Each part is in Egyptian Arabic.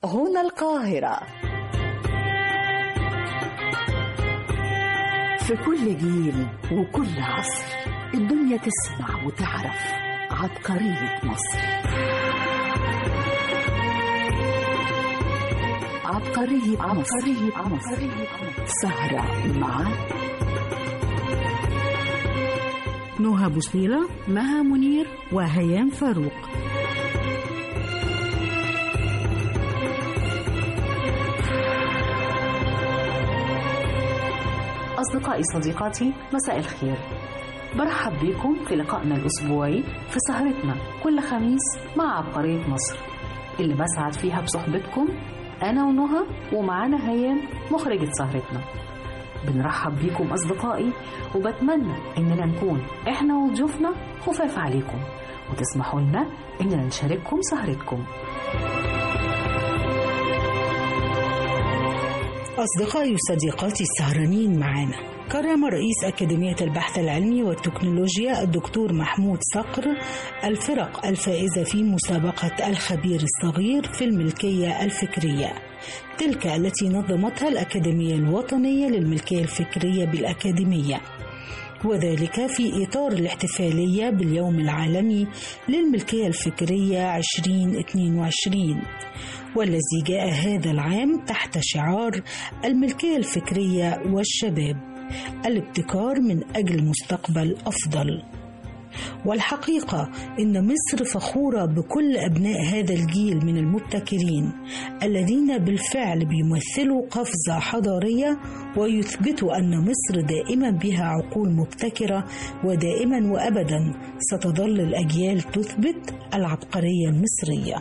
هنا القاهرة في كل جيل وكل عصر الدنيا تسمع وتعرف عبقرية مصر عبقرية عبقرية مصر سهرة مع نهى بوصيلة مها منير وهيام فاروق أصدقائي صديقاتي مساء الخير برحب بكم في لقائنا الأسبوعي في سهرتنا كل خميس مع عبقرية مصر اللي بسعد فيها بصحبتكم أنا ونهى ومعانا هيام مخرجة سهرتنا بنرحب بيكم أصدقائي وبتمنى إننا نكون إحنا وضيوفنا خفاف عليكم وتسمحوا لنا إننا نشارككم سهرتكم أصدقائي وصديقاتي السهرانين معانا كرم رئيس أكاديمية البحث العلمي والتكنولوجيا الدكتور محمود صقر الفرق الفائزة في مسابقة الخبير الصغير في الملكية الفكرية تلك التي نظمتها الأكاديمية الوطنية للملكية الفكرية بالأكاديمية وذلك في إطار الاحتفالية باليوم العالمي للملكية الفكرية 2022 والذي جاء هذا العام تحت شعار الملكية الفكرية والشباب الابتكار من أجل مستقبل أفضل والحقيقة إن مصر فخورة بكل أبناء هذا الجيل من المبتكرين الذين بالفعل بيمثلوا قفزة حضارية ويثبتوا أن مصر دائما بها عقول مبتكرة ودائما وأبدا ستظل الأجيال تثبت العبقرية المصرية.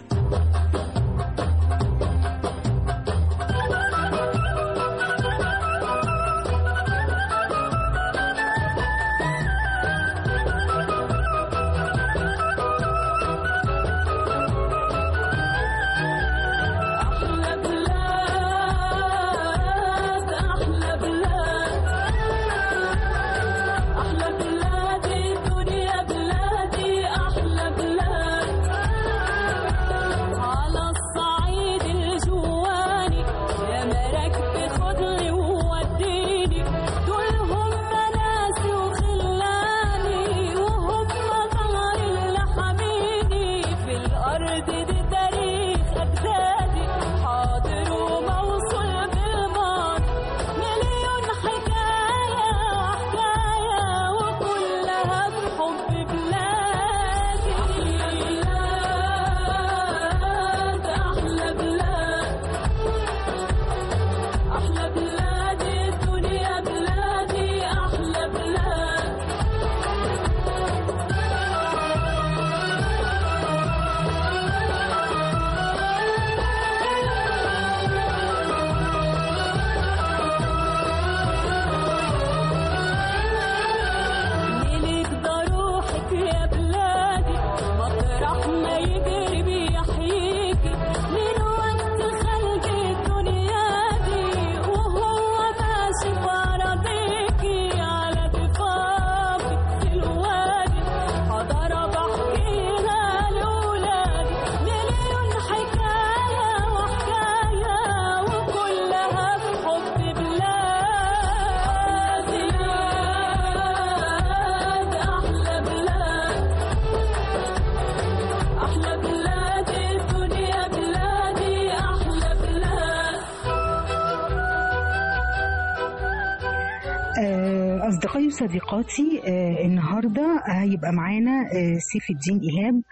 أصدقائي وصديقاتي آه النهاردة هيبقى معانا آه سيف الدين إيهاب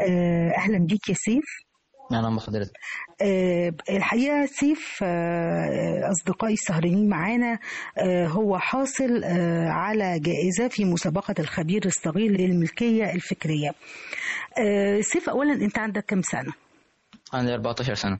آه أهلا بيك يا سيف أهلا بحضرتك آه الحقيقة سيف آه أصدقائي السهرانين معانا آه هو حاصل آه على جائزة في مسابقة الخبير الصغير للملكية الفكرية آه سيف أولا أنت عندك كم سنة؟ عندي 14 سنة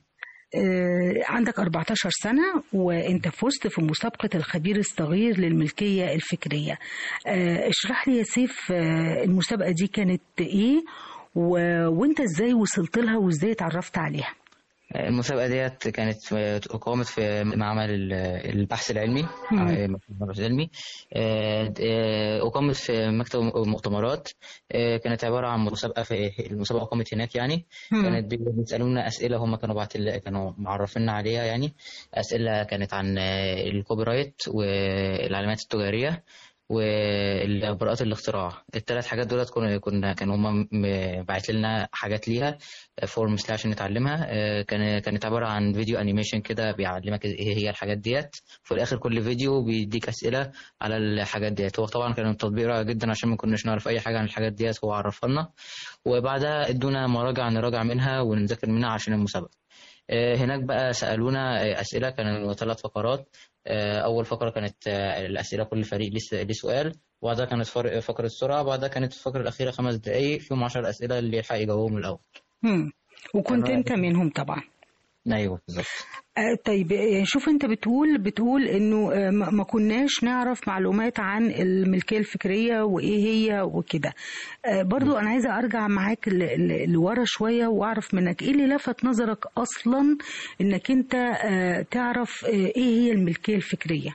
عندك 14 سنة وانت فزت في مسابقة الخبير الصغير للملكية الفكرية اشرح لي يا سيف المسابقة دي كانت ايه و... وانت ازاي وصلت لها وازاي اتعرفت عليها المسابقة ديت كانت في- أقامت في معمل ال- البحث العلمي مم. آه، البحث العلمي آه، آه، أقامت في مكتب مؤتمرات آه، كانت عبارة عن مسابقة في المسابقة أقامت هناك يعني مم. كانت بي- بيسألونا أسئلة هم كانوا بعت كانوا معرفينا عليها يعني أسئلة كانت عن آه، الكوبي رايت والعلامات التجارية والبراءات الاختراع الثلاث حاجات دولت كنا كنا كانوا هم باعت لنا حاجات ليها فورمز عشان نتعلمها آه، كان كانت عباره عن فيديو انيميشن كده بيعلمك ايه هي الحاجات ديت في الاخر كل فيديو بيديك اسئله على الحاجات ديت هو طبعا كان التطبيق رائع جدا عشان ما كناش نعرف اي حاجه عن الحاجات ديت هو عرفها لنا وبعدها ادونا مراجع نراجع منها ونذاكر منها عشان المسابقه آه، هناك بقى سالونا آه، اسئله كانوا ثلاث فقرات آه، اول فقره كانت آه، الاسئله كل فريق ليه س- ليه سؤال وبعدها كانت فر- فقره السرعه وبعدها كانت الفقره الاخيره خمس دقائق فيهم 10 اسئله اللي يلحق يجاوبهم الاول مم. وكنت أنا- انت منهم طبعا ايوه بالظبط آه، طيب آه، شوف انت بتقول بتقول انه آه، ما ما كناش نعرف معلومات عن الملكيه الفكريه وايه هي وكده آه، برضو انا عايزه ارجع معاك ل- ل- لورا شويه واعرف منك ايه اللي لفت نظرك اصلا انك انت آه، تعرف آه، ايه هي الملكيه الفكريه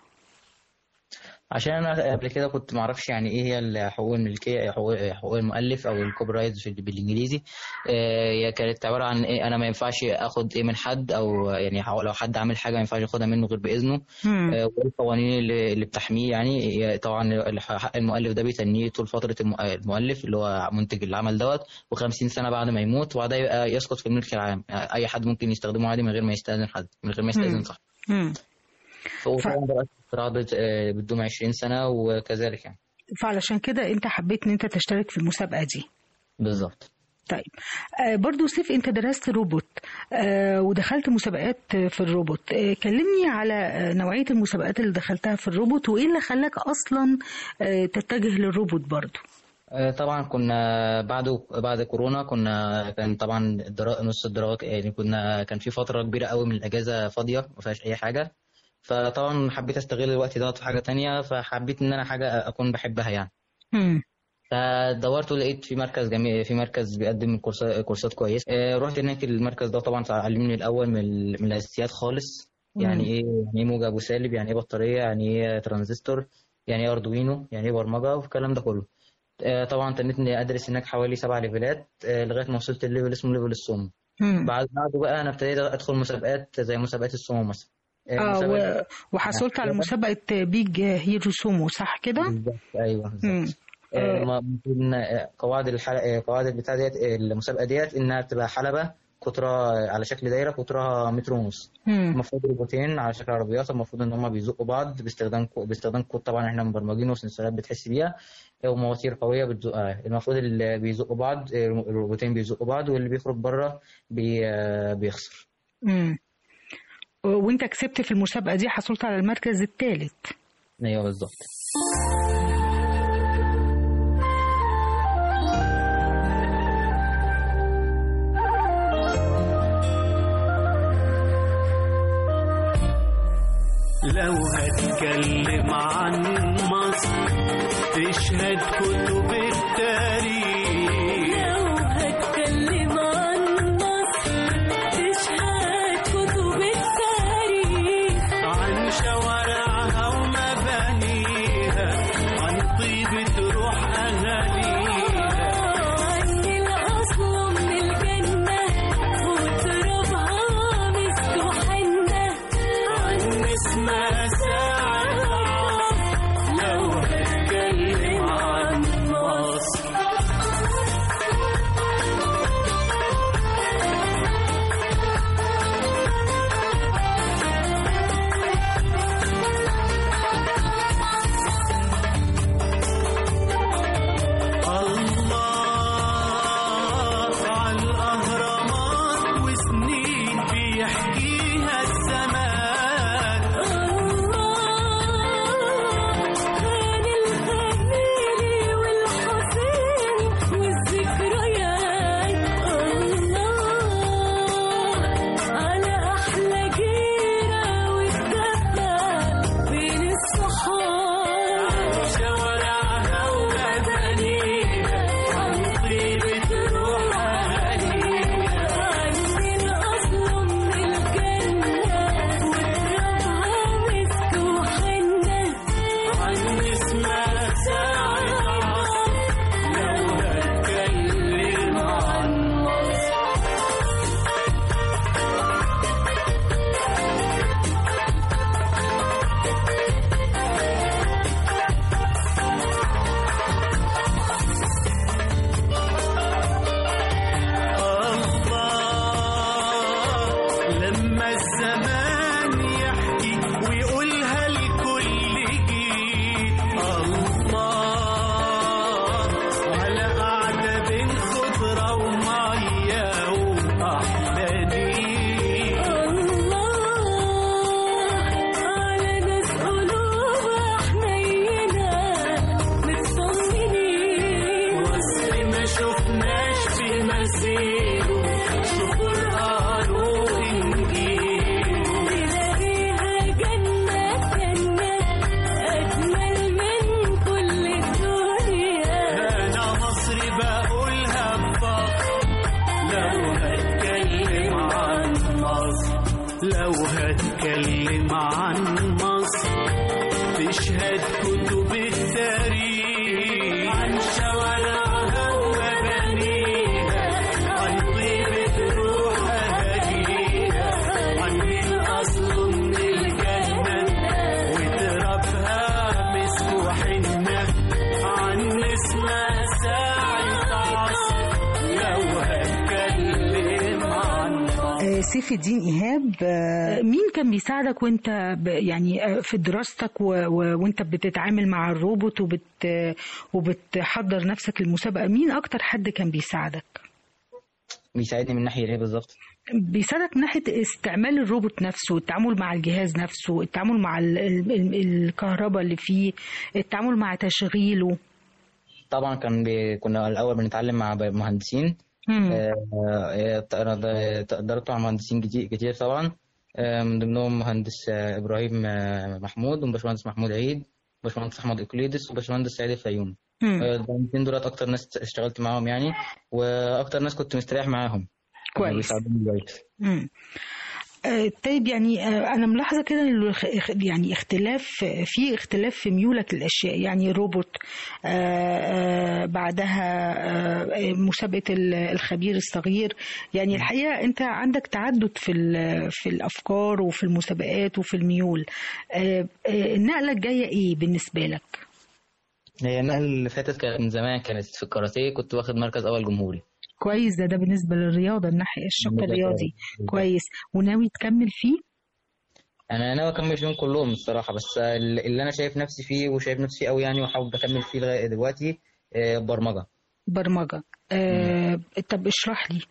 عشان انا قبل كده كنت ما اعرفش يعني ايه هي حقوق الملكيه حقوق حقوق المؤلف او الكوبي رايت في- بالانجليزي آه، هي كانت عباره عن ايه انا ما ينفعش اخد ايه من حد او يعني حق- لو حد عامل حاجه ما ينفعش ياخدها منه غير باذنه مم. آه، والقوانين اللي اللي بتحميه يعني هي طبعا حق المؤلف ده بيتنيه طول فتره الم- المؤلف اللي هو منتج العمل دوت و50 سنه بعد ما يموت وبعدها يبقى يسقط في الملك العام يعني اي حد ممكن يستخدمه عادي من غير ما يستاذن حد من غير ما يستاذن مم. صاحبه مم. فهو طبعا براءة الاختراع بت- آه، بتدوم 20 سنه وكذلك يعني فعلشان كده انت حبيت ان انت تشترك في المسابقه دي بالظبط طيب آه برضو سيف انت درست روبوت آه ودخلت مسابقات في الروبوت آه كلمني على آه نوعية المسابقات اللي دخلتها في الروبوت وايه اللي خلاك اصلا آه تتجه للروبوت برضو آه، طبعا كنا بعد بعد كورونا كنا كان طبعا الدرا... نص الدراسة يعني كنا كان في فترة كبيرة قوي من الأجازة فاضية ما فيهاش أي حاجة فطبعا حبيت أستغل الوقت دوت في حاجة تانية فحبيت إن أنا حاجة أكون بحبها يعني مم. فدورت ولقيت في مركز جميل في مركز بيقدم كورسات كورسات كويسة آه، رحت هناك المركز ده طبعا علمني الأول من ال- من الأساسيات خالص يعني إيه يعني إيه موجب وسالب يعني إيه بطارية يعني إيه ترانزستور يعني إيه أردوينو يعني إيه برمجة والكلام ده كله آه، طبعا تنيت اني ادرس هناك حوالي سبع ليفلات آه، لغايه ما وصلت الليفل اسمه ليفل الصم مم. بعد بعده بقى انا ابتديت ادخل مسابقات زي مسابقات الصوم مثلا آه، اه مسابقات- و... وحصلت على مسابقة بيج هيرو سومو صح كده؟ بالظبط ايوه مم. بالظبط آه، ما- ممكن آه، قواعد الحلقه قواعد البتاع ديت آه، المسابقه ديت انها بتبقى حلبه قطرها على شكل دايره قطرها متر ونص مم. المفروض روبوتين على شكل عربيات المفروض ان هم بيزقوا بعض باستخدام كو- باستخدام كود طبعا احنا مبرمجينه وسنسورات بتحس بيها ومواتير قويه بتزقها المفروض اللي بيزقوا بعض آه، الروبوتين بيزقوا بعض واللي بيخرج بره بي آه، بيخسر مم. وانت كسبت في المسابقة دي حصلت على المركز الثالث ايوه بالظبط لو هتكلم عن مصر تشهد كتب التاريخ لو هتكلم عن مصر تشهد كتب التاريخ عن شوارعها ومبانيها عن طيبة روح أهاليها عن الأصل من الجنة وترابها مسك حنة عن اسمها ساعة العصر لو هتكلم عن مصر لما الزمان يحكي ويقولها الكل جيل الله على قعدة بين خضرة ومية وأحلى نيل على ناس قلوبها حنينة متصممين وصف ما شفناش في مسيره شوف قرآن وإنجيل تلاقيها جنة جنة أجمل من كل الدنيا أنا مصري بقولها بفخر لو هتكلم عن مصر لو هتكلم عن مصر تشهد كتب التاريخ عن شوارعها ومبانيها عن طيبة روح أهاليها عن الأصل من الجنة وترابها مسك وحنة عن نسمة ساعة عصر لو هتكلم عن آه، سيف الدين إيهاب آه، مين كان بيساعدك وانت ب- يعني آه، في دراستك و- و- وانت بتتعامل مع الروبوت وبت وبتحضر نفسك المسابقة مين أكتر حد كان بيساعدك؟ بيساعدني من ناحيه ايه بالظبط بيساعدك من ناحية استعمال الروبوت نفسه التعامل مع الجهاز نفسه التعامل مع ال- ال- ال- الكهرباء اللي فيه التعامل مع تشغيله طبعا كان بي... كنا الاول بنتعلم مع ب- مهندسين مم. آه، آه، انا د- دربت مع مهندسين كتير كتير طبعا آه، من ضمنهم مهندس آه، ابراهيم آه، محمود وباشمهندس محمود عيد باشمهندس احمد اقليدس وباشمهندس سعيد الفيوم مم. آه، المهندسين دولت اكتر ناس اشتغلت معاهم يعني واكتر ناس كنت مستريح معاهم كانوا كويس بيساعدوني كويس مم. آه، طيب يعني آه، انا ملاحظه كده إنه اخ- اخ- يعني اختلاف في اختلاف في ميولك للاشياء يعني روبوت آه، آه، بعدها آه، مسابقه ال- الخبير الصغير يعني الحقيقه انت عندك تعدد في ال- في الافكار وفي المسابقات وفي الميول آه، آه، النقله الجايه ايه بالنسبه لك هي النقلة اللي فاتت كانت من زمان كانت في الكاراتيه كنت واخد مركز اول جمهوري كويس ده ده بالنسبه للرياضه الناحيه الشق بالنسبة الرياضي للرياضة. كويس وناوي تكمل فيه انا ناوي اكمل فيهم كلهم الصراحه بس اللي انا شايف نفسي فيه وشايف نفسي فيه قوي يعني وحابب اكمل فيه لغايه دلوقتي آه، برمجه برمجه آه، طب اشرح لي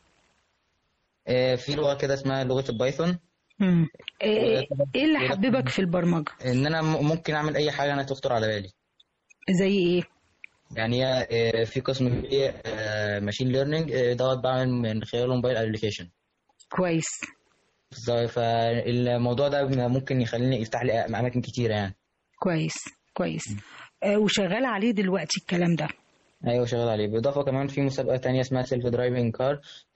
آه، في لغه كده اسمها لغه البايثون مم. ايه إيه اللي وده- حببك في البرمجه ان انا م- ممكن اعمل اي حاجه انا تخطر على بالي زي ايه يعني هي، آه، في قسم فيه ماشين ليرنينج دوت بعمل من خلاله موبايل ابلكيشن كويس فالموضوع ده ممكن يخليني يفتح لي اماكن كتيره يعني كويس كويس آه وشغال عليه دلوقتي الكلام ده ايوه شغال عليه بالاضافه كمان في مسابقه تانية اسمها سيلف درايفنج كار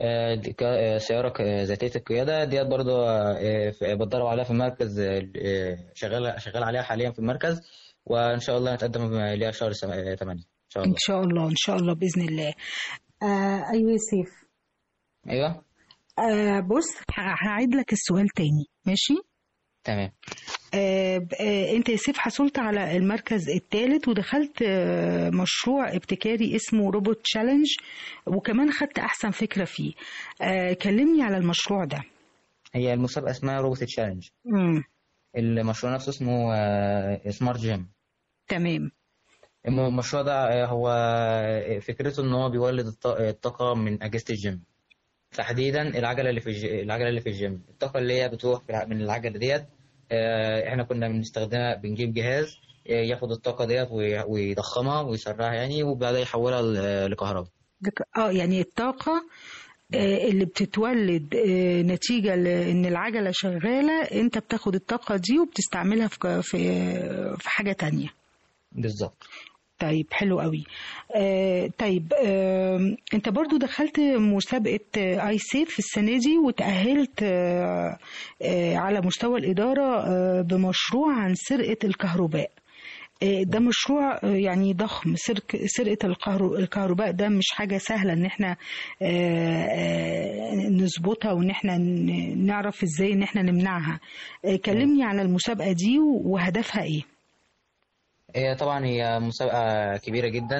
سياره ك- آه، ذاتيه القياده ديت برضه آه، في- بتدرب عليها في المركز آه، شغال شغال عليها حاليا في المركز وان شاء الله نتقدم ليها شهر 8 ان شاء ان الله شاء الله ان شاء الله باذن الله آه ايوه يا سيف ايوه آه بص ه- هعيد لك السؤال تاني ماشي تمام آه ب- آه انت يا سيف حصلت على المركز الثالث ودخلت آه مشروع ابتكاري اسمه روبوت تشالنج وكمان خدت احسن فكره فيه آه كلمني على المشروع ده هي المسابقه اسمها روبوت تشالنج مم. المشروع نفسه اسمه سمارت جيم تمام المشروع ده آه، هو فكرته ان هو بيولد الط- الطاقه من اجهزه الجيم تحديدا العجله اللي في الج... العجله اللي في الجيم الطاقه اللي هي بتروح في الع- من العجله ديت آه، احنا كنا بنستخدمها بنجيب جهاز آه، ياخد الطاقه ديت وي- ويضخمها ويسرعها يعني وبعدها يحولها ل- لكهرباء دك- اه يعني الطاقة آه، اللي بتتولد آه، نتيجة لأن العجلة شغالة أنت بتاخد الطاقة دي وبتستعملها في ك- في في حاجة تانية بالظبط طيب حلو قوي آه طيب آه انت برضو دخلت مسابقة آه، اي سيف السنة دي وتأهلت آه آه على مستوى الإدارة آه بمشروع عن سرقة الكهرباء آه، ده مشروع آه، يعني ضخم سرق سرقة الكهرو- الكهرباء ده مش حاجة سهلة ان احنا آه، آه، نظبطها وان احنا ن- نعرف ازاي ان احنا نمنعها آه، كلمني على المسابقة دي وهدفها ايه هي طبعا هي مسابقة كبيرة جدا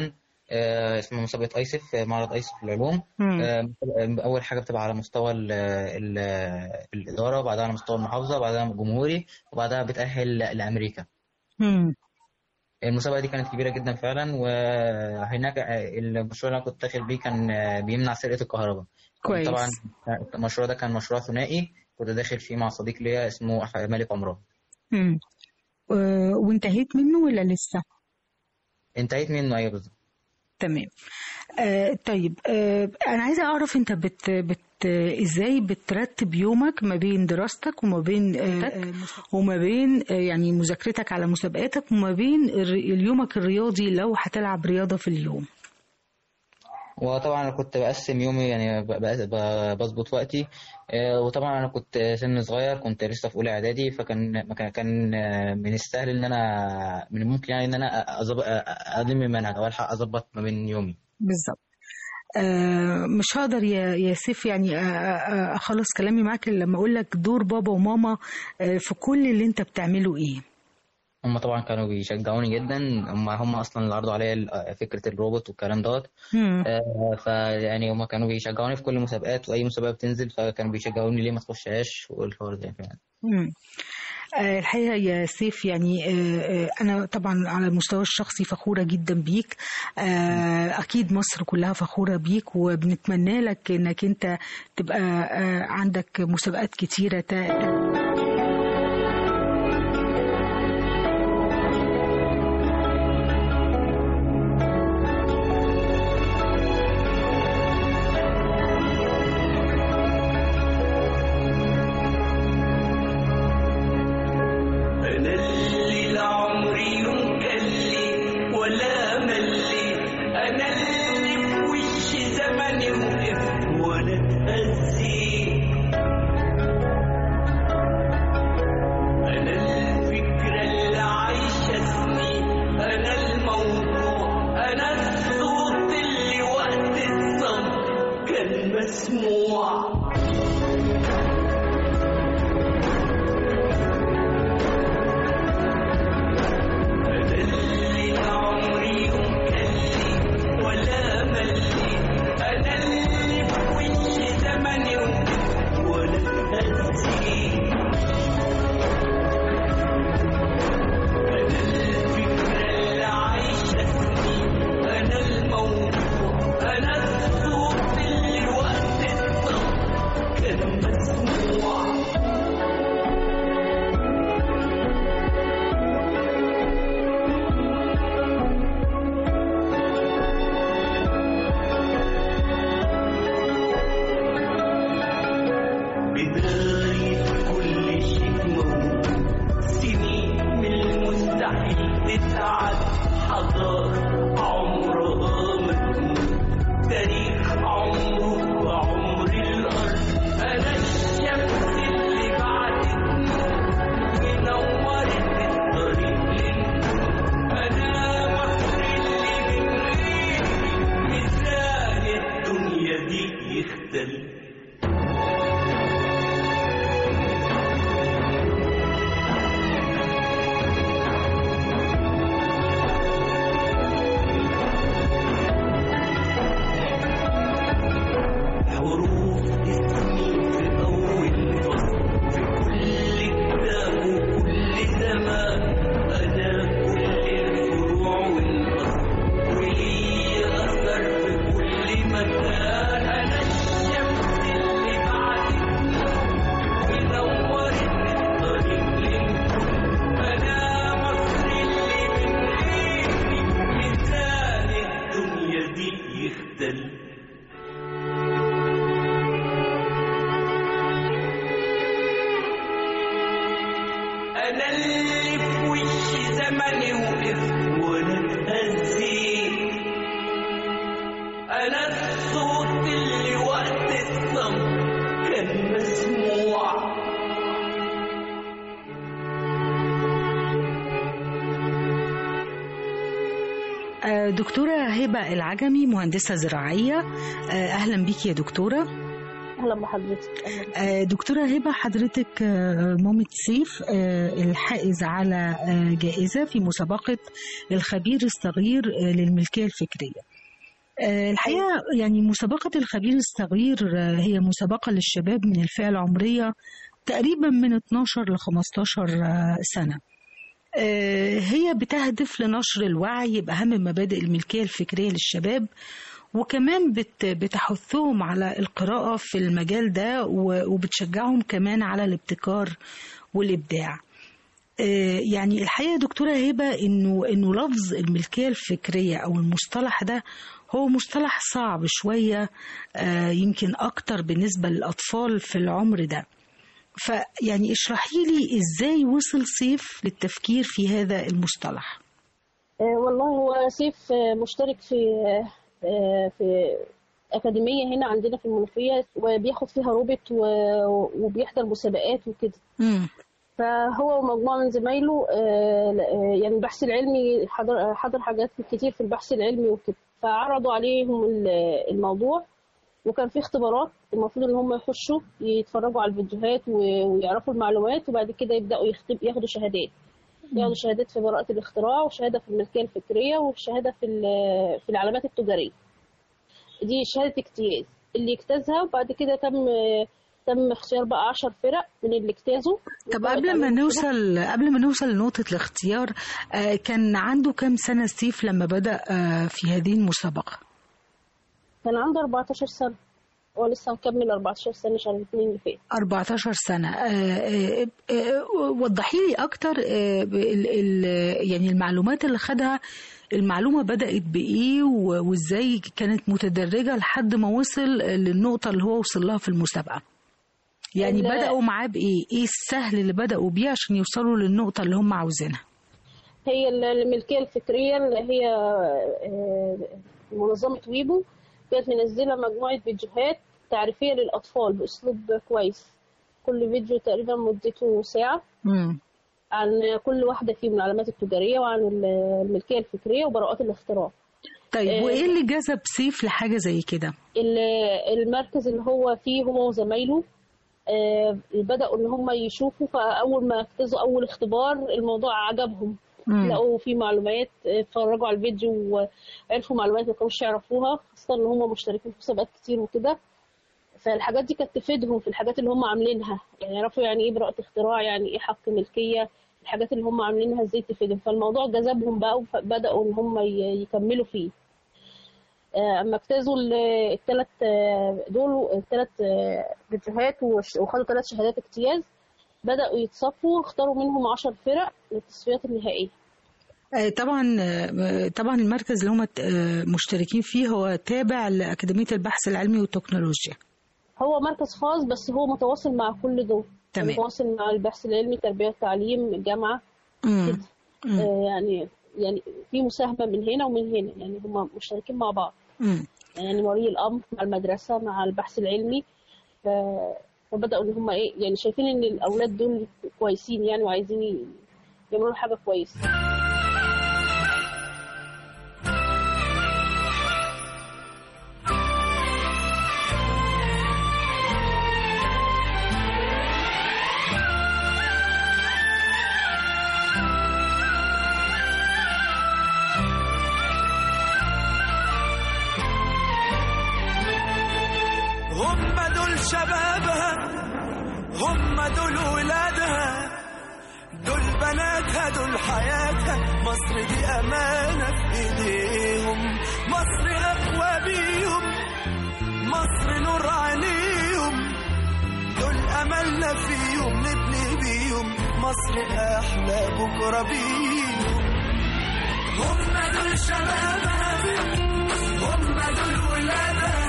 آه، اسمها مسابقة أيسف آه، معرض أيسف للعلوم مم. آه، أول حاجة بتبقى على مستوى ال ال الإدارة وبعدها على مستوى المحافظة وبعدها جمهوري وبعدها بتأهل لأمريكا مم. المسابقة دي كانت كبيرة جدا فعلا وهناك المشروع اللي أنا كنت داخل بيه كان بيمنع سرقة الكهرباء كويس طبعا المشروع ده كان مشروع ثنائي كنت داخل فيه مع صديق ليا اسمه أح- مالك عمران مم. آه، وانتهيت منه ولا لسه؟ انتهيت منه أيوة بالظبط تمام آه طيب آه انا عايزه اعرف انت بت بت ازاي بترتب يومك ما بين دراستك وما بين آه آه، وما بين آه يعني مذاكرتك على مسابقاتك وما بين الر- يومك الرياضي لو هتلعب رياضه في اليوم وطبعا انا كنت بقسم يومي يعني ب- ب- ب- بظبط وقتي آه، وطبعا انا كنت سن صغير كنت لسه في اولى اعدادي فكان ما كان كان آه، من السهل ان انا من الممكن يعني ان انا أظب- أ- الم المنهج او الحق اظبط ما بين يومي بالظبط آه مش هقدر يا يا سيف يعني آه، آه، اخلص كلامي معاك إلا لما اقول لك دور بابا وماما آه في كل اللي انت بتعمله ايه هم طبعا كانوا بيشجعوني جدا هم هم اصلا اللي عرضوا عليا ال- فكره الروبوت والكلام دوت مم. آه، فيعني هم كانوا بيشجعوني في كل المسابقات واي مسابقه بتنزل فكانوا بيشجعوني ليه ما تخشهاش والحوار ده يعني مم. آه، الحقيقة يا سيف يعني آه، آه، أنا طبعا على المستوى الشخصي فخورة جدا بيك آه، أكيد مصر كلها فخورة بيك وبنتمنى لك إنك أنت تبقى آه، عندك مسابقات كتيرة تا- أنا اللي لعمري يوم كلي ولا ملي أنا اللي في وش زمني وقف ولا اتأذي أنا الفكرة اللي عايشة سنين أنا الموضوع أنا الصوت اللي وقت الصمت كان مسموع اللي عمري مكلي ولا ملي انا اللي في وش زمني ولا تأذي انا الفكرة اللي عايشة سنين انا الموضوع انا الصوت اللي وقت الصمت كان مسموع بداية كل شيء موجود سنين من المستحيل تتعد حضارة عمرها ما تموت تاريخ عمره وعمر الأرض أنا الشمس اللي بعدت منورت الطريق للنور أنا مصر اللي من غيري ميزان الدنيا دي يختلف حروف اسمي في أول فصل في كل كتاب وكل زمان أنا كل الفروع والأصل ولي أثر في كل مكان أنا الشمس اللي بعدتني ونورت الطريق للكل أنا مصر اللي من غيري ميزان الدنيا دي يختلف أنا اللي في وش زمني وقف وأنا اتأذي أنا الصوت اللي وقت الصمت كان مسموع آه، دكتورة هبة العجمي مهندسة زراعية آه، أهلا بيك يا دكتورة اهلا بحضرتك أهلاً. آه، دكتورة هبة حضرتك آه، مامة سيف آه، الحائز على آه، جائزة في مسابقة الخبير الصغير آه، للملكية الفكرية آه، الحقيقة يعني مسابقة الخبير الصغير آه، هي مسابقة للشباب من الفئة العمرية تقريبا من 12 ل 15 آه، سنة آه، هي بتهدف لنشر الوعي بأهم مبادئ الملكية الفكرية للشباب وكمان بت بتحثهم على القراءة في المجال ده و- وبتشجعهم كمان على الابتكار والإبداع آه، يعني الحقيقة يا دكتورة هبة إنه إنه لفظ الملكية الفكرية أو المصطلح ده هو مصطلح صعب شوية آه، يمكن أكتر بالنسبة للأطفال في العمر ده فيعني اشرحي لي إزاي وصل سيف للتفكير في هذا المصطلح آه، والله هو سيف آه، مشترك في آه، في أكاديمية هنا عندنا في المنوفية وبياخد فيها روبوت و- وبيحضر مسابقات وكده مم. فهو ومجموعة من زمايله آه، آه، يعني البحث العلمي حضر حضر حاجات كتير في البحث العلمي وكده فعرضوا عليهم ال- الموضوع وكان في اختبارات المفروض ان هم يخشوا يتفرجوا على الفيديوهات و- ويعرفوا المعلومات وبعد كده يبداوا يختب ياخدوا شهادات ياخدوا شهادات في براءة الاختراع وشهادة في الملكية الفكرية وشهادة في ال- في العلامات التجارية دي شهادة اجتياز اللي اجتازها وبعد كده تم تم اختيار بقى 10 فرق من اللي اجتازوا طب قبل ما نوصل قبل ما نوصل لنقطة الاختيار آه، كان عنده كام سنة سيف لما بدأ آه، في هذه المسابقة؟ كان عنده 14 سنة هو لسه مكمل 14 سنة شهر الاثنين اللي فات 14 سنة آه، آه، آه، وضحي لي أكتر آه، ال- ال- يعني المعلومات اللي خدها المعلومة بدأت بإيه و- وإزاي كانت متدرجة لحد ما وصل للنقطة اللي هو وصل لها في المسابقة يعني ال- بدأوا معاه بإيه؟ إيه السهل اللي بدأوا بيه عشان يوصلوا للنقطة اللي هم عاوزينها؟ هي ال- الملكية الفكرية اللي هي آه، منظمة ويبو كانت منزلة مجموعة فيديوهات تعريفية للأطفال بأسلوب كويس كل فيديو تقريبا مدته ساعة مم. عن كل واحدة فيهم العلامات التجارية وعن ال- الملكية الفكرية وبراءات الاختراع طيب آه، وإيه اللي جذب سيف لحاجة زي كده؟ ال- المركز اللي هو فيه هو وزمايله آه، بدأوا إن هم يشوفوا فأول ما اجتازوا أول اختبار الموضوع عجبهم مم. لقوا فيه معلومات آه، اتفرجوا على الفيديو وعرفوا معلومات ما كانوش يعرفوها خاصة إن هم مشتركين في مسابقات كتير وكده فالحاجات دي كانت تفيدهم في الحاجات اللي هم عاملينها يعني يعرفوا يعني إيه براءة اختراع يعني إيه حق ملكية الحاجات اللي هم عاملينها إزاي تفيدهم فالموضوع جذبهم بقى وبدأوا إن هم ي- يكملوا فيه آه، اما اجتازوا الثلاث دول الثلاث فيديوهات وش- وخدوا ثلاث شهادات اجتياز بدأوا يتصفوا اختاروا منهم 10 فرق للتصفيات النهائية آه، طبعا آه، طبعا المركز اللي هم آه، مشتركين فيه هو تابع لأكاديمية البحث العلمي والتكنولوجيا هو مركز خاص بس هو متواصل مع كل دول تمام. متواصل مع البحث العلمي التربية والتعليم الجامعة مم. كده مم. آه، يعني يعني في مساهمة من هنا ومن هنا يعني هم مشتركين مع بعض مم. يعني ولي الامر مع المدرسه مع البحث العلمي ف... فبداوا ان هم ايه يعني شايفين ان الاولاد دول كويسين يعني وعايزين ي- يعملوا حاجه كويسه هم دول شبابها هم دول ولادها دول بناتها دول حياتها مصر دي أمانة في إيديهم مصر أقوى بيهم مصر نور عينيهم دول أملنا فيهم نبني بيهم مصر أحلى بكرة بيهم هم دول شبابها هم دول ولادها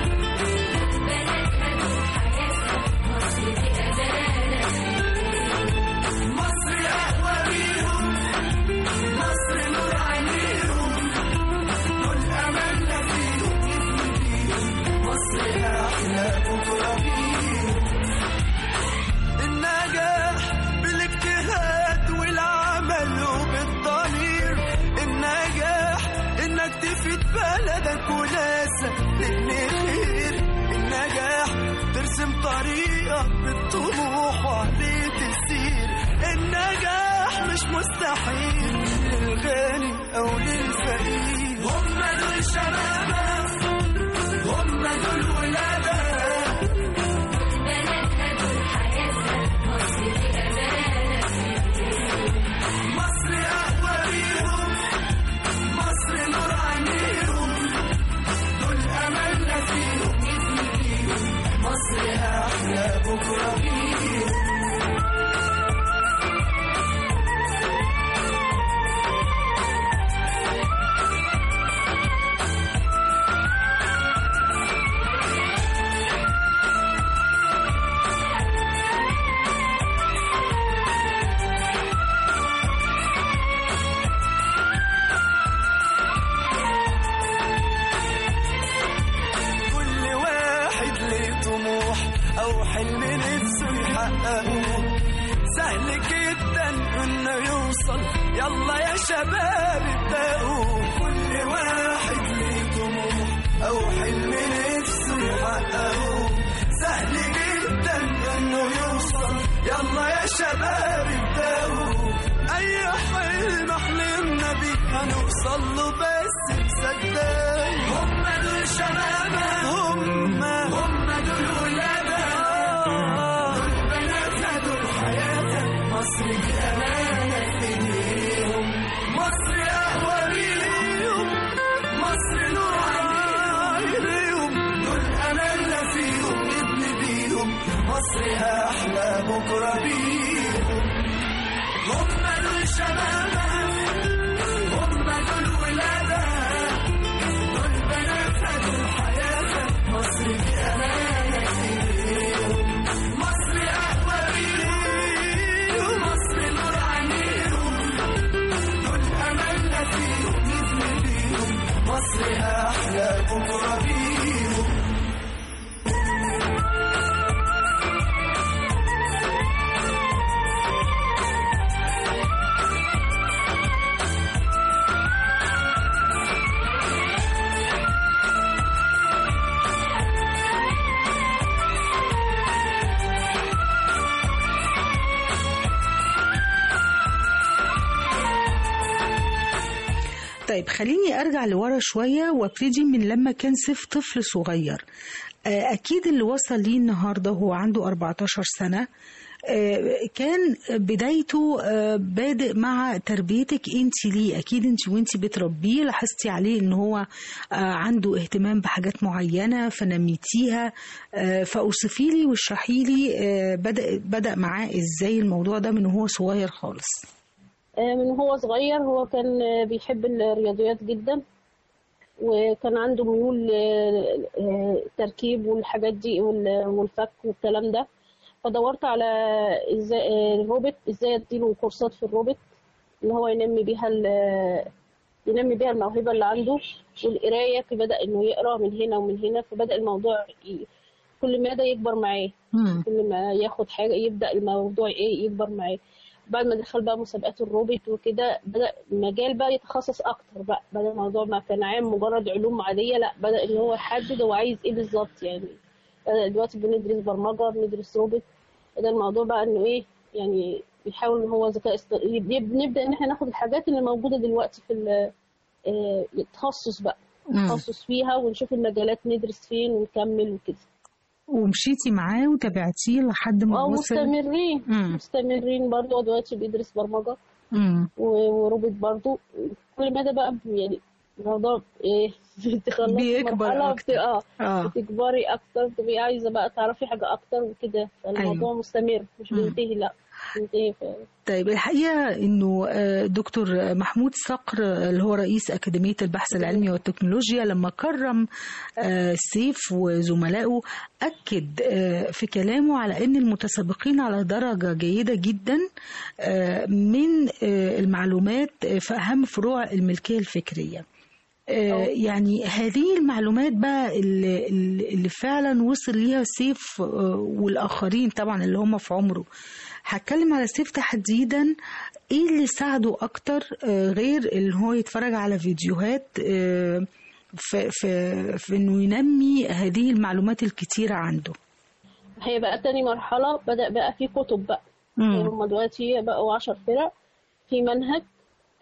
مصر أقوى بيهم مصر نور عينيهم كل أملنا فيهم نبني بيهم مصر أحلى بكرة بيهم النجاح بالاجتهاد والعمل وبالضمير النجاح إنك تفيد بلدك وناسك تبني خير النجاح ترسم طريقك بالطموح وعليه تسير النجاح مش مستحيل للغني أو للفقير هم دول دول شبابها هم دول ولادها مصر أقوى بيهم مصر نور عينيهم دول أملنا فيهم مصر أحلى بكرة بيهم كل واحد ليه طموح او حلم نفسه يحققه سهل جدا انه يوصل يلا يا شباب ابدأوا كل واحد ليه طموح او حلم نفسه يحققه سهل جدا انه يوصل يلا يا شباب ابدأوا اي حلم حلمنا بيه هنوصل له بس تصدق هم دول شبابها هم هم دول ولادها دول بناتها دول حياتها مصر دي امانه في ايديهم مصر اقوى بيهم مصر نور عينيهم دول املنا فيهم نبني بيهم مصر احلى بكره بيهم هم دول شبابها هم دول ولادها دول بناتها دول حياتها مصر دي أمانة فيهم مصر أقوى بيهم مصر نور عينيهم دول أملنا فيهم نبني بيهم مصر أحلى بكرة بيهم طيب خليني ارجع لورا شويه وابتدي من لما كان سيف طفل صغير آه، اكيد اللي وصل ليه النهارده هو عنده 14 سنه آه، كان بدايته آه، بادئ مع تربيتك انت ليه اكيد انت وانت بتربيه لاحظتي عليه ان هو آه، عنده اهتمام بحاجات معينه فنميتيها آه، فاوصفي لي واشرحي لي آه، بدا بدا معاه ازاي الموضوع ده من هو صغير خالص آه، من هو صغير هو كان آه، بيحب الرياضيات جدا وكان عنده ميول التركيب والحاجات دي وال- والفك والكلام ده فدورت على ازاي آه، الروبوت ازاي اديله كورسات في الروبوت ان هو ينمي بيها ال- ينمي بيها الموهبة اللي عنده والقراية فبدأ انه يقرا من هنا ومن هنا فبدأ الموضوع ي- كل مدى يكبر معاه كل ما ياخد حاجة يبدأ الموضوع ايه يكبر معاه بعد ما دخل بقى مسابقات الروبوت وكده بدأ المجال بقى يتخصص أكتر بقى بدأ الموضوع ما كان عام مجرد علوم عادية لا بدأ إن هو يحدد هو عايز إيه بالظبط يعني بدأ دلوقتي بندرس برمجة بندرس روبوت بدأ الموضوع بقى إنه إيه يعني بيحاول إن هو ذكاء است... يب- نبدأ إن إحنا ناخد الحاجات اللي موجودة دلوقتي في ال- آه، التخصص بقى التخصص فيها ونشوف المجالات ندرس فين ونكمل وكده ومشيتي معاه وتابعتيه لحد ما اه وصل مستمرين مم. مستمرين برضه هو دلوقتي بيدرس برمجة مم. و- وروبوت برضو كل مدى بقى يعني الموضوع ايه بتخلصي بيكبر مرحلة أكتر. بت- اه اه بتكبري اكتر تبقي عايزه بقى تعرفي حاجه اكتر وكده فالموضوع أيوة. مستمر مش مم. بينتهي لا بينتهي ف... طيب الحقيقة انه آه، دكتور محمود صقر آه، اللي هو رئيس أكاديمية البحث العلمي والتكنولوجيا لما كرم آه، سيف وزملائه أكد آه، في كلامه على أن المتسابقين على درجة جيدة جدا آه، من آه، المعلومات آه، في أهم فروع الملكية الفكرية آه، يعني هذه المعلومات بقى اللي, اللي فعلا وصل ليها سيف آه، والآخرين طبعا اللي هم في عمره هتكلم على سيف تحديدا ايه اللي ساعده اكتر آه، غير ان هو يتفرج على فيديوهات آه، في, في, في انه ينمي هذه المعلومات الكتيرة عنده هي بقى تاني مرحله بدا بقى في كتب بقى مم. هم دلوقتي بقوا عشر فرق في منهج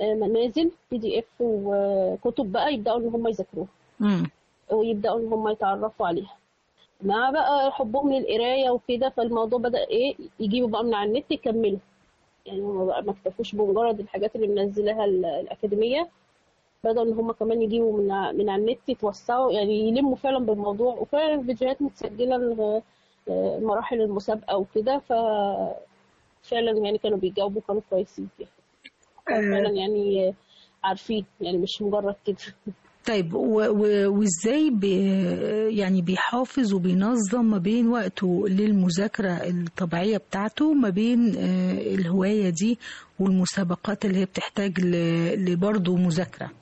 آه، منازل بي دي اف وكتب بقى يبداوا ان هم يذاكروها مم. ويبداوا ان هم يتعرفوا عليها مع بقى حبهم للقرايه وكده فالموضوع بدا ايه يجيبوا بقى من على النت يكملوا يعني هم بقى ما اكتفوش بمجرد الحاجات اللي منزلاها ال- الاكاديميه بدأوا ان هم كمان يجيبوا من ع- من على النت يتوسعوا يعني يلموا فعلا بالموضوع وفعلا الفيديوهات متسجله ل- مراحل المسابقه وكده ف فعلا يعني كانوا بيجاوبوا كانوا كويسين فيها فعلا يعني عارفين يعني مش مجرد كده طيب و- و- وازاي بي يعني بيحافظ وبينظم ما بين وقته للمذاكرة الطبيعية بتاعته ما بين آه، الهواية دي والمسابقات اللي هي بتحتاج ل- لبرضه مذاكرة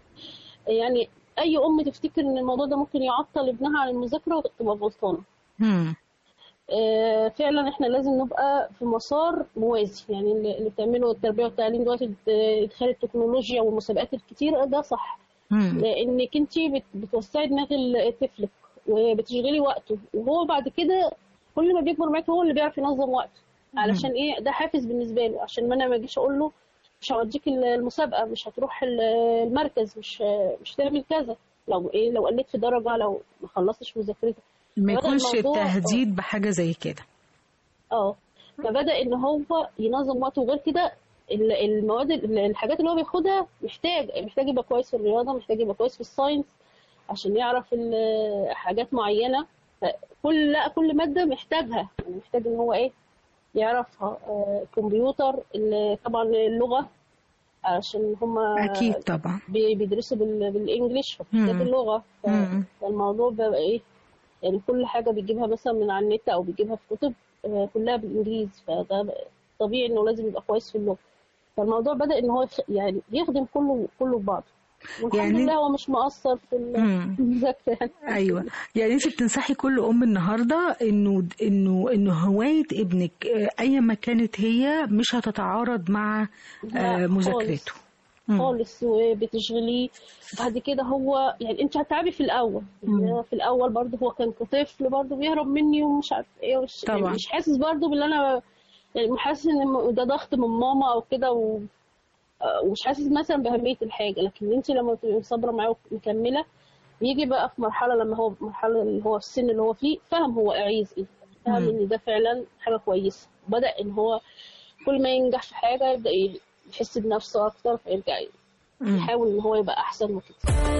يعني اي ام تفتكر ان الموضوع ده ممكن يعطل ابنها عن المذاكره وتبقى غلطانه مم. آه، فعلا احنا لازم نبقى في مسار موازي يعني اللي اللي بتعمله التربيه والتعليم دلوقتي بت- ادخال التكنولوجيا والمسابقات الكتيره ده صح مم. لانك انت بتوسعي دماغ ال- طفلك وبتشغلي وقته وهو بعد كده كل ما بيكبر معاك هو اللي بيعرف ينظم وقته علشان ايه ده حافز بالنسبه له عشان ما انا ما اجيش اقول له مش هوديك ال- المسابقه مش هتروح ال- المركز مش مش تعمل كذا لو ايه لو قلت في درجه لو ما خلصتش مذاكرتك ما بدأ يكونش الموضوع- التهديد بحاجة زي كده اه فبدا ان هو ينظم وقته وغير كده ال- المواد ال- الحاجات اللي هو بياخدها محتاج محتاج يبقى كويس في الرياضه محتاج يبقى كويس في الساينس عشان يعرف ال- حاجات معينه كل لا كل ماده محتاجها يعني محتاج ان هو ايه يعرفها آه، كمبيوتر ال- طبعا اللغه علشان هما أكيد طبعا بي- بيدرسوا بال- بالانجلش فبتحتاج مم. اللغه ف- مم. فالموضوع بقى ايه يعني كل حاجه بيجيبها مثلا من على النت او بيجيبها في كتب آه، كلها بالانجليزي فده بقى طبيعي انه لازم يبقى كويس في اللغه فالموضوع بدا ان هو يخ- يعني يخدم كله كله ببعضه والحمد يعني- لله هو مش مقصر في ال- مم. في المذاكره يعني ايوه يعني انت بتنصحي كل ام النهارده انه انه انه هوايه ابنك آه، ايا ما كانت هي مش هتتعارض مع لا، آه، خالص. مذاكرته مم. خالص وبتشغليه بعد كده هو يعني انت هتتعبي في الاول يعني مم. أنا في الاول برضه هو كان كطفل برضه بيهرب مني ومش عارف ايه وش طبعا. يعني مش حاسس برضه باللي انا يعني حاسس ان ده ضغط من ماما او كده و... آه، ومش حاسس مثلا باهميه الحاجه لكن انت لما بتبقي صابره معاه ومكمله بيجي بقى في مرحله لما هو مرحله اللي هو في السن اللي هو فيه فاهم هو عايز ايه فاهم مم. ان ده فعلا حاجه كويسه بدا ان هو كل ما ينجح في حاجه يبدا يحس بنفسه اكتر فيرجع مم. يحاول ان هو يبقى احسن وكده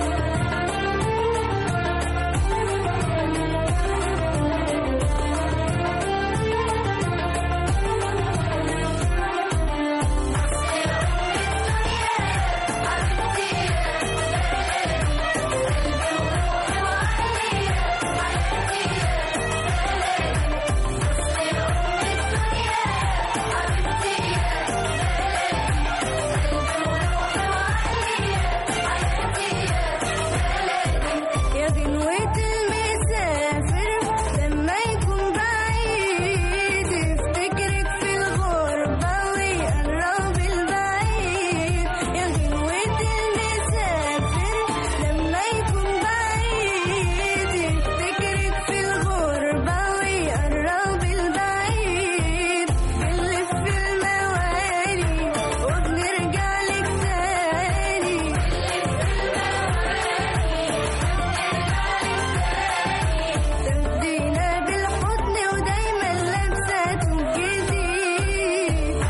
يا غنوة المسافر لما يكون بعيد يفتكرك في الغربة ويقرب البعيد يا غنوة المسافر لما يكون بعيد يفتكرك في الغربة ويقرب البعيد بنلف الموالي وبنرجع لك تاني تاخدينا بالحضن ودايما لابسة جديد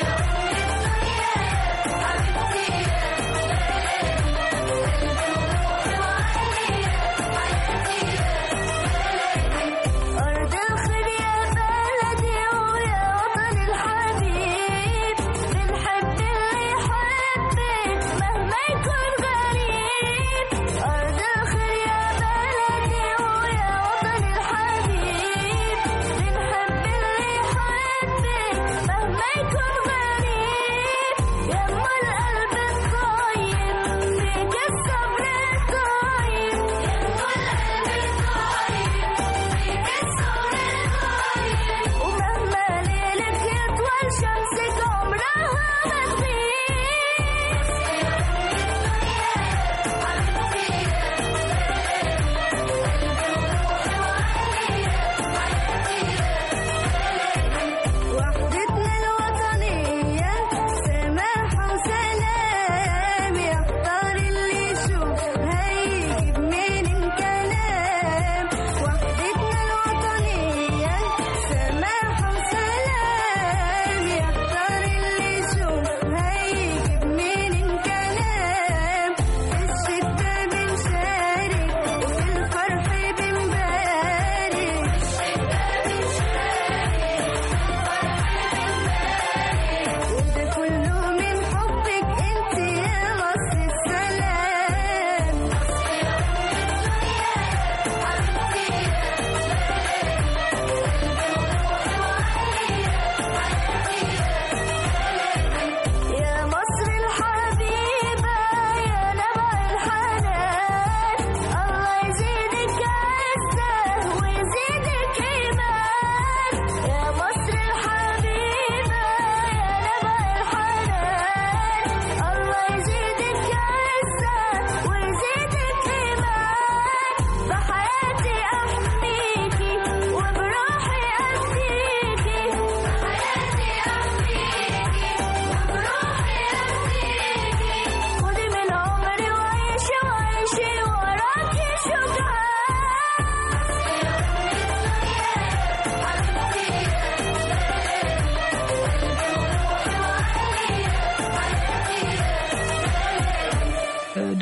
أرض الخير يا بلدي ويا وطن الحبيب بنحب اللي يحبك مهما يكون غريب أرض الخير يا بلدي ويا وطن الحبيب بنحب اللي يحبك مهما يكون غريب يا أم القلب الطيب فيك الصبر الطيب يا أم القلب الطيب ومهما ليلك يطول شمسك عمرها ما وحدتنا الوطنية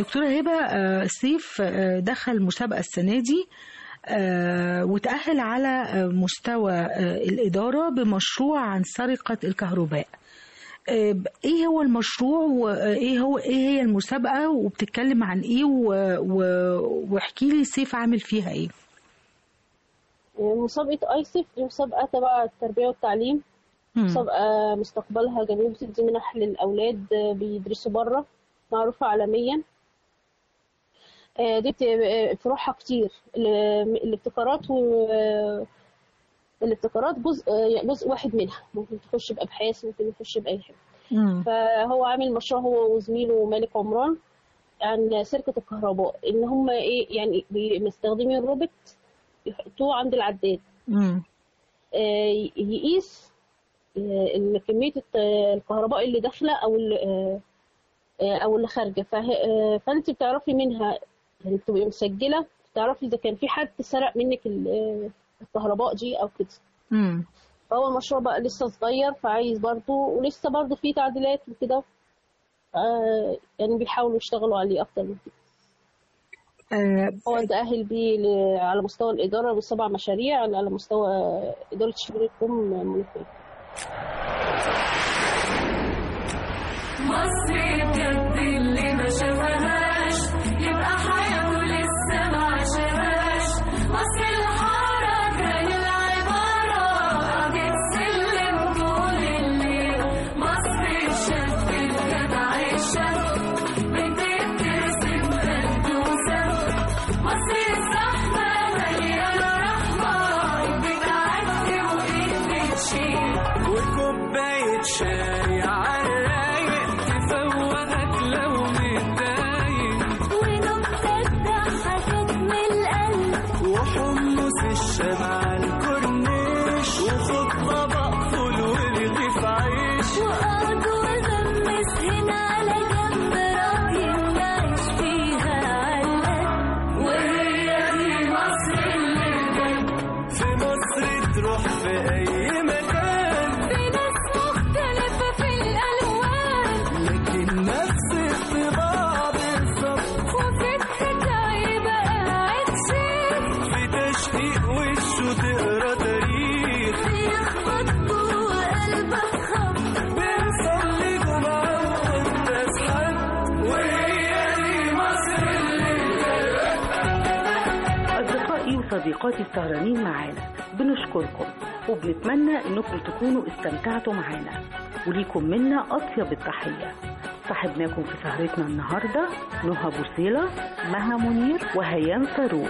دكتورة هبة آه، سيف آه، دخل مسابقة السنة دي آه، وتأهل على آه، مستوى آه، الإدارة بمشروع عن سرقة الكهرباء آه، ايه هو المشروع وايه هو ايه هي المسابقة وبتتكلم عن ايه و- و- واحكي لي سيف عامل فيها ايه مسابقة ايسف دي مسابقة تبع التربية والتعليم مم. مسابقة مستقبلها جميل بتدي منح للأولاد بيدرسوا بره معروفة عالميا آه، دي بت- آه، فروعها كتير ال- الابتكارات و الابتكارات جزء آه، جزء واحد منها ممكن تخش بأبحاث ممكن تخش بأي حاجة مم. فهو عامل مشروع هو وزميله مالك عمران عن سرقة الكهرباء إن هم إيه يعني بي- مستخدمين روبوت يحطوه عند العداد مم. آه، يقيس آه، إن كمية الت- الكهرباء اللي داخلة أو اللي آه، آه، أو اللي خارجة فه- آه، فأنت بتعرفي منها يعني بتبقي مسجلة بتعرفي إذا كان في حد سرق منك ال- آه، الكهرباء دي أو كده مم. فهو المشروع بقى لسه صغير فعايز برضه ولسه برضه فيه تعديلات وكده آه، يعني بيحاولوا يشتغلوا عليه أكتر من كده آه، هو تأهل بيه ل- على مستوى الإدارة بسبع مشاريع على مستوى إدارة شؤون القوم المنوفية مصر بجد اللي ما شافهاش يبقى حياته لسه ما عاشهاش مصر الحركة العبارة قاعدة سلم طول الليل مصر الشاب الجدع الشاب بتترسم خد وسب مصر الزحمة مليانة رحمة بتعدي وإيد بتشيل وكوباية شاي عالرايق تفوقك لو متضايق ونكتة ضحكت من القلب وحمص الشمع الكورنيش وخد طبق فول ورغيف عيش وقعد وغمس هنا على جنب راجل نعيش فيها علقة وهي دي مصر اللي بجد في مصر تروح في أي مكان في ناس مختلفة في الألوان لكن نفس الطباع بالظبط وفي الحكاية بقى قاعد شيخ في تشقيق وشه تقرا تاريخ بيخبط جوه قلبك خبط بنصلي جمعة وقداس حد وهي دي مصر أصدقائي وصديقاتي السهرانين معانا بنشكركم وبنتمنى إنكم تكونوا استمتعتوا معانا وليكم منا أطيب التحية صاحبناكم في سهرتنا النهاردة نهى بوصيلة مها منير وهيام فاروق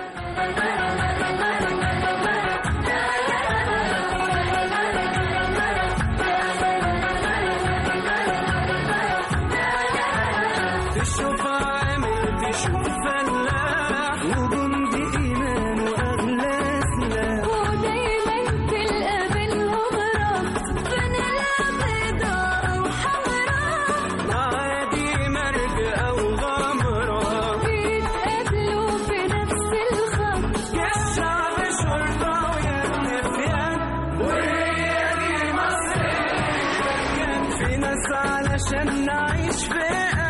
تشوف عامل تشوف فلاح وجندي إيمان وأغلى سلاح ودايما تلقى بينهم ربط فانيلا بيضاء وحمراء معادي مرج أو غمرة بيتقابلوا في نفس الخط يا الشعب شرطة ويا النفيان وهي دي مصر كان في ناس علشان نعيش في